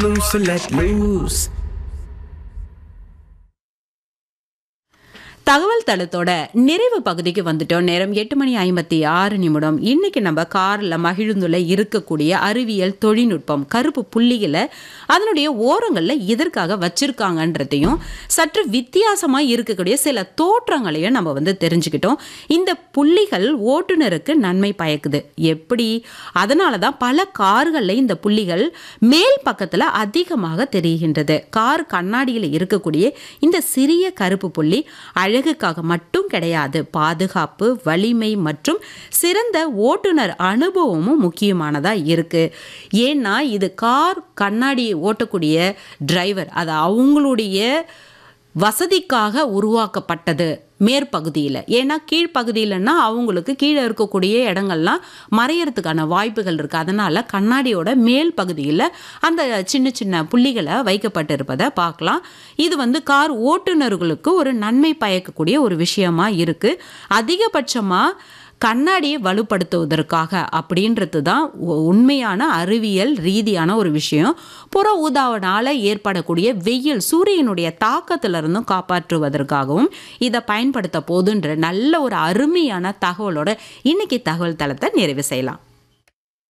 loose, so let loose. தகவல் தளத்தோட நிறைவு பகுதிக்கு வந்துட்டோம் நேரம் எட்டு மணி ஐம்பத்தி ஆறு நிமிடம் இன்னைக்கு நம்ம கார்ல மகிழுந்துல இருக்கக்கூடிய அறிவியல் தொழில்நுட்பம் கருப்பு புள்ளிகளை அதனுடைய ஓரங்கள்ல எதற்காக வச்சிருக்காங்கன்றதையும் சற்று வித்தியாசமா இருக்கக்கூடிய சில தோற்றங்களையும் நம்ம வந்து தெரிஞ்சுக்கிட்டோம் இந்த புள்ளிகள் ஓட்டுநருக்கு நன்மை பயக்குது எப்படி அதனால தான் பல கார்கள்ல இந்த புள்ளிகள் மேல் பக்கத்துல அதிகமாக தெரிகின்றது கார் கண்ணாடியில் இருக்கக்கூடிய இந்த சிறிய கருப்பு புள்ளி அழகுக்காக மட்டும் கிடையாது பாதுகாப்பு வலிமை மற்றும் சிறந்த ஓட்டுநர் அனுபவமும் முக்கியமானதா இருக்கு ஏன்னா இது கார் கண்ணாடி ஓட்டக்கூடிய டிரைவர் அது அவங்களுடைய வசதிக்காக உருவாக்கப்பட்டது மேற்பகுதியில் ஏன்னா கீழ்ப்பகுதியிலன்னா அவங்களுக்கு கீழே இருக்கக்கூடிய இடங்கள்லாம் மறையறதுக்கான வாய்ப்புகள் இருக்குது அதனால் கண்ணாடியோட மேல் பகுதியில் அந்த சின்ன சின்ன புள்ளிகளை வைக்கப்பட்டிருப்பதை பார்க்கலாம் இது வந்து கார் ஓட்டுநர்களுக்கு ஒரு நன்மை பயக்கக்கூடிய ஒரு விஷயமா இருக்குது அதிகபட்சமாக கண்ணாடியை வலுப்படுத்துவதற்காக அப்படின்றது தான் உ- உண்மையான அறிவியல் ரீதியான ஒரு விஷயம் புற ஊதாவனால ஏற்படக்கூடிய வெயில் சூரியனுடைய தாக்கத்திலிருந்தும் காப்பாற்றுவதற்காகவும் இதை பயன்படுத்த போதுன்ற நல்ல ஒரு அருமையான தகவலோட இன்னைக்கு தகவல் தளத்தை நிறைவு செய்யலாம்